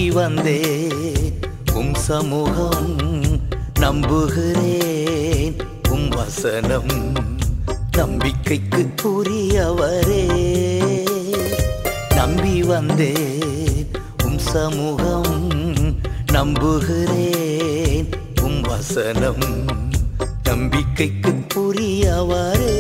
வந்தே உம் சமூகம் நம்புகிறேன் உம் வசனம் நம்பிக்கைக்கு உரியவரே நம்பி வந்தே உம் சமூகம் நம்புகிறேன் உம் வசனம் நம்பிக்கைக்கு உரியவரே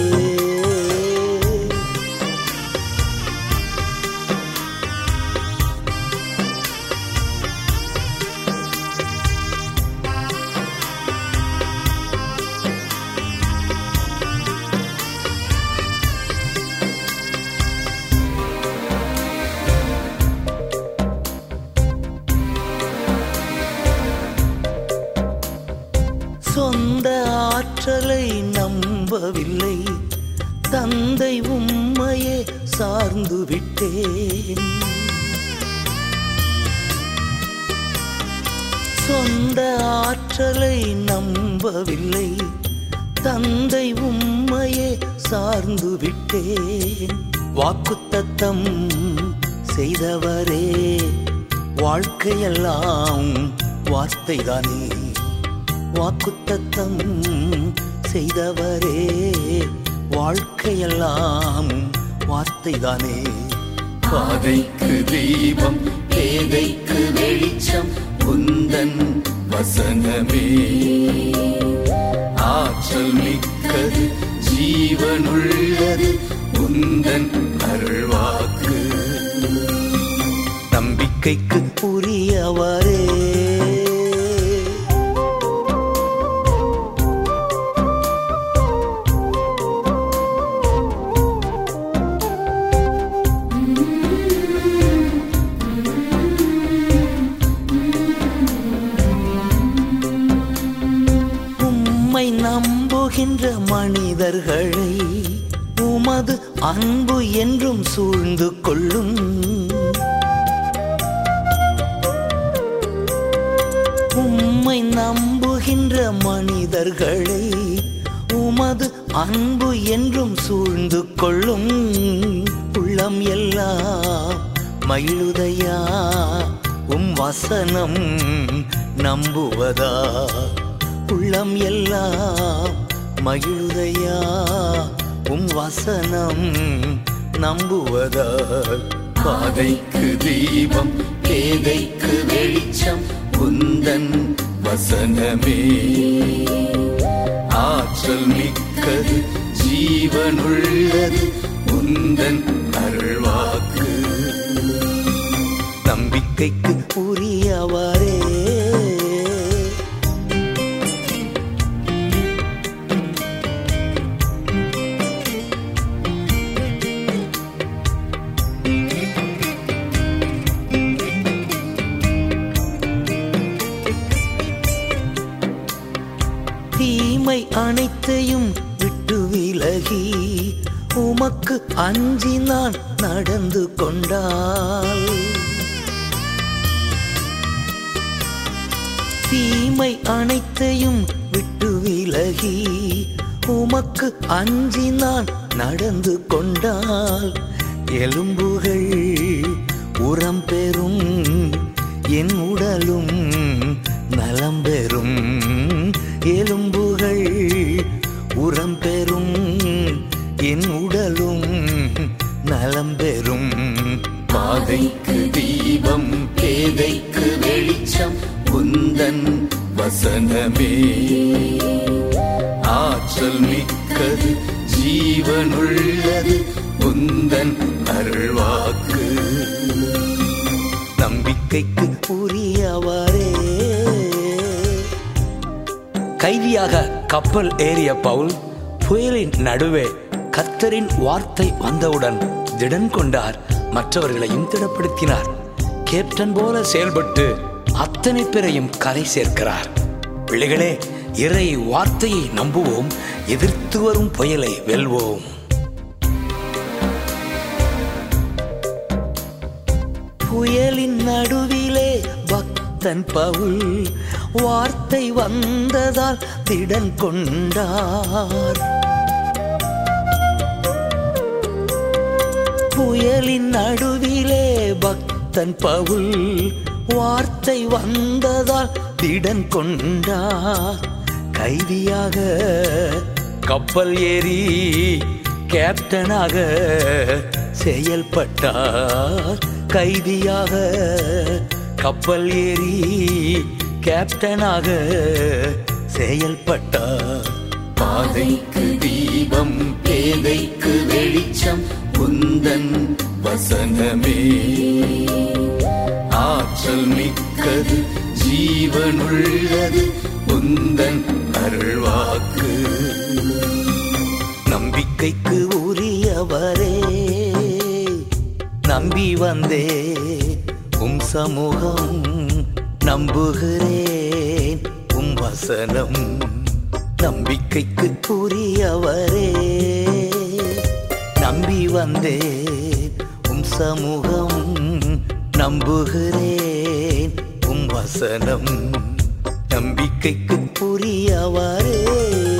சொந்த ஆற்றலை நம்பவில்லை தந்தை உம்மையே சார்ந்து விட்டேன் சொந்த ஆற்றலை நம்பவில்லை தந்தை உம்மையே சார்ந்து விட்டேன் வாக்குத்தத்தம் செய்தவரே வாழ்க்கையெல்லாம் வார்த்தைதானே வாக்குத்தத்தம் செய்தவரே வாழ்க்கையெல்லாம் வார்த்தைதானே பாதைக்கு தீபம் பேதைக்கு வெளிச்சம் உந்தன் வசனமே ஆற்றல் மிக்கது ஜீவனுள்ளது உந்தன் அருள்வாக்கு நம்பிக்கைக்கு உரியவரே உம்மை நம்புகின்ற மனிதர்களை உமது அன்பு என்றும் சூழ்ந்து கொள்ளும் உம்மை நம்புகின்ற மனிதர்களை உமது அன்பு என்றும் சூழ்ந்து கொள்ளும் உள்ளம் எல்லாம் மகிழுதையா உம் வசனம் நம்புவதா உள்ளம் எல்லாம் மகிழுதையா உம் வசனம் நம்புவதா பாதைக்கு தீபம் பேதைக்கு வெளிச்சம் உந்தன் வசனமே ஆற்றல் மிக்கது ஜீவனுள்ளது உந்தன் அருள்வாக்கு நம்பிக்கைக்கு உரியவரே தீமை அனைத்தையும் விட்டு விலகி உமக்கு அஞ்சி நான் நடந்து கொண்டால் தீமை அனைத்தையும் விட்டு விலகி உமக்கு அஞ்சி நான் நடந்து கொண்டால் எலும்புகள் உரம் பெறும் என் உடலும் நலம் பெறும் எலும்புகள் உரம் பெறும் என் உடலும் நலம் பெறும் பாதைக்கு தீபம் பேதைக்கு வெளிச்சம் உந்தன் வசனமே ஆற்றல் மிக்கது ஜீவனுள்ளது உந்தன் அருள்வாக்கு நம்பிக்கைக்கு உரியவரே கைதியாக கப்பல் ஏறிய பவுல் புயலின் நடுவே கர்த்தரின் வார்த்தை வந்தவுடன் திடன் கொண்டார் மற்றவர்களையும் திடப்படுத்தினார் கேப்டன் போல செயல்பட்டு அத்தனை பேரையும் கரை சேர்க்கிறார் பிள்ளைகளே இறை வார்த்தையை நம்புவோம் எதிர்த்து வரும் புயலை வெல்வோம் புயலின் நடுவிலே பக்தன் பவுல் வார்த்தை வந்ததால் திடன் கொண்டார் புயலின் நடுவிலே பக்தன் பவுல் வார்த்தை வந்ததால் திடன் கொண்டார் கைதியாக கப்பல் ஏறி கேப்டனாக செயல்பட்டார் கைதியாக கப்பல் ஏறி கேப்டனாக செயல்பட்டார் பாதைக்கு தீபம் பேதைக்கு வெளிச்சம் உந்தன் வசனமே ஆற்றல் மிக்கது ஜீவனுள்ளது உந்தன் அருள்வாக்கு நம்பிக்கைக்கு உரியவரே நம்பி வந்தே உம் சமூகம் நம்புகிறேன் உம் வசனம் நம்பிக்கைக்கு உரியவரே நம்பி வந்தே உம் சமூகம் நம்புகிறேன் உம் வசனம் நம்பிக்கைக்கு புரியவரே